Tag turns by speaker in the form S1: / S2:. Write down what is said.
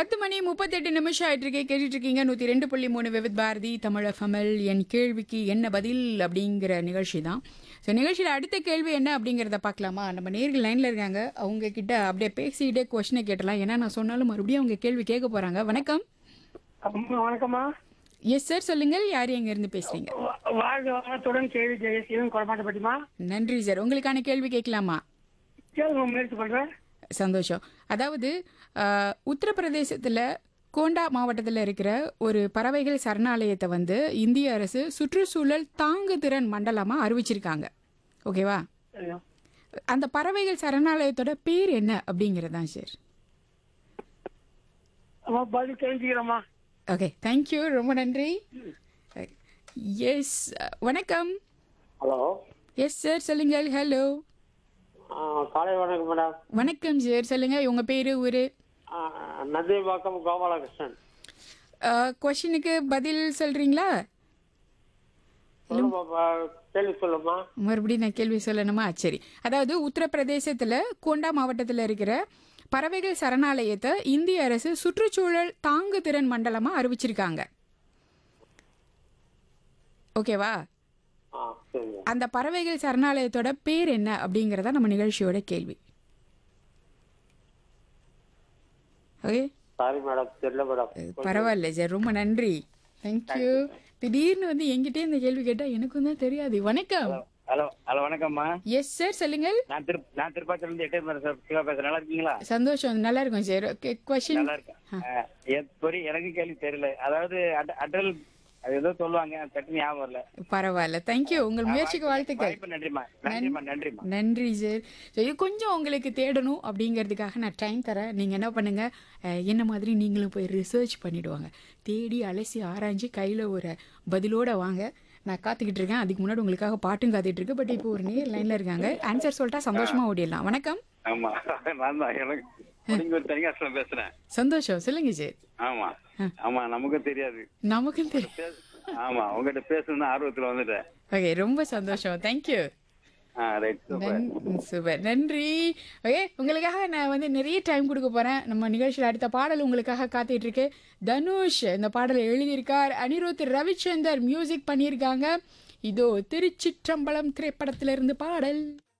S1: பத்து மணி முப்பத்தெட்டு நிமிஷம் ஆயிட்டு இருக்கே கேட்டுட்டு இருக்கீங்க நூற்றி ரெண்டு புள்ளி மூணு விவித் பாரதி தமிழ ஃபமல் என் கேள்விக்கு என்ன பதில் அப்படிங்கிற நிகழ்ச்சி தான் ஸோ நிகழ்ச்சியில் அடுத்த கேள்வி என்ன அப்படிங்கிறத பார்க்கலாமா நம்ம நேர்கள் லைனில் இருக்காங்க அவங்க கிட்ட அப்படியே பேசிக்கிட்டே கொஷினை கேட்டலாம் ஏன்னா நான் சொன்னாலும் மறுபடியும் அவங்க கேள்வி கேட்க போகிறாங்க வணக்கம்
S2: அம்மா வணக்கம்மா
S1: எஸ் சார் சொல்லுங்கள் யார் எங்கேருந்து பேசுகிறீங்க
S2: வா- வாழ்க வளத்துடன் கேள்வி ஜெயசீலன் குழப்பாட்டப்பட்டிமா
S1: நன்றி சார் உங்களுக்கான கேள்வி கேட்கலாமா
S2: கேளுங்க முயற்சி பண்றேன்
S1: சந்தோஷம் அதாவது அஹ், உத்தரப்பிரதேசத்தில் கோண்டா மாவட்டத்தில் இருக்கிற ஒரு பறவைகள் சரணாலயத்தை வந்து இந்திய அரசு சுற்றுச்சூழல் தாங்குதிறன் மண்டலமாக அறிவிச்சிருக்காங்க ஓகேவா
S2: சரியா?
S1: அந்த பறவைகள் சரணாலயத்தோட பேர் என்ன அப்படிங்கிறதான் சார்
S2: அம்மா பதில் தெரிஞ்சுக்கிறோம்மா
S1: ஓகே தேங்க்யூ ரொம்ப நன்றி எஸ் வணக்கம்
S3: ஹலோ
S1: எஸ் சார் சொல்லுங்கள் ஹலோ
S3: காலை வணக்கம் மேடம்
S1: வணக்கம் சார் சொல்லுங்கள் உங்கள் பேர் ஊர்
S3: நந்திபாக்கம் கோபாலகிருஷ்ணன்
S1: கொஷினுக்கு பதில் சொல்கிறீங்களா
S3: சொல்லுமா பா, கேள்வி சொல்லுமா
S1: மறுபடியும் நான் கேள்வி சொல்லணுமா சரி அதாவது உத்தரப்பிரதேசத்தில் கோண்டா மாவட்டத்தில் இருக்கிற பறவைகள் சரணாலயத்தை இந்திய அரசு சுற்றுச்சூழல் தாங்குதிறன் மண்டலமாக அறிவிச்சிருக்காங்க ஓகேவா
S3: ஆ சரிங்க
S1: அந்த பறவைகள் சரணாலயத்தோட பேர் என்ன அப்படிங்கிறதா நம்ம நிகழ்ச்சியோட கேள்வி ஓகே
S3: சாரி மேடம் தெரியல மேடம்
S1: பரவாயில்ல சார் ரொம்ப நன்றி தேங்க்யூ திடீர்னு வந்து என்கிட்டே இந்த கேள்வி கேட்டால் எனக்கும் தான் தெரியாது வணக்கம்
S4: ஹலோ ஹலோ வணக்கம்மா
S1: எஸ் சார் சொல்லுங்கள்
S4: நான் திரு நான் திருப்பாச்சில இருந்து எட்டு பேர் சார் சிவா பேசுறேன் நல்லா இருக்கீங்களா
S1: சந்தோஷம் நல்லா இருக்கும் சார் ஓகே கொஷின்
S4: நல்லா இருக்கேன் அஹ், எத் பொறி எனக்கு கேள்வி தெரியல அதாவது அட- அடல் அது ஏதோ சொல்லுவாங்க சட்னி ஞாபகம் வரல
S1: பரவாயில்ல தேங்க்யூ உங்கள் முயற்சிக்கு வாழ்த்துக்கள்
S4: வாய்ப்பு நன்றிம்மா நன்றிம்மா நன்றிம்மா
S1: நன்றி சார் ஸோ இது கொஞ்சம் உங்களுக்கு தேடணும் அப்படிங்கிறதுக்காக நான் டைம் தரேன் நீங்கள் என்ன பண்ணுங்கள் அஹ், என்ன மாதிரி நீங்களும் போய் ரிசர்ச் பண்ணிடுவாங்க தேடி அலசி ஆராய்ஞ்சு கையில் ஒரு பதிலோட வாங்க நான் காத்துக்கிட்டு இருக்கேன் அதுக்கு முன்னாடி உங்களுக்காக பாட்டும் காத்துட்டு இருக்கு பட் இப்போ ஒரு நேர் லைனில் இருக்காங்க ஆன்சர் சொல்லிட்டா சந்தோஷமாக ஓடிடலாம் வணக்கம்
S4: ஆமா நான் தான் எனக்கு நீங்க ஒரு தனியாசில பேசுறேன்
S1: சந்தோஷம் சொல்லுங்க சார்
S4: ஆமா ஆமா நமக்கும் தெரியாது
S1: நமக்கும் தெரியும்
S4: பேச- ஆமா உங்ககிட்ட பேசணும்னு ஆர்வத்துல வந்துட்டேன்
S1: ஓகே ரொம்ப சந்தோஷம் thank you
S4: ah right super
S1: super நன்றி ஓகே உங்களுக்காக நான் வந்து நிறைய டைம் கொடுக்க போறேன் நம்ம நிகழ்ச்சியில் அடுத்த பாடல் உங்களுக்காக காத்துட்டு இருக்கு தனுஷ் இந்த பாடலை எழுதியிருக்கார் அனிருத் ரவிச்சந்தர் மியூசிக் பண்ணியிருக்காங்க இதோ திருச்சிற்றம்பலம் திரைப்படத்திலிருந்து பாடல்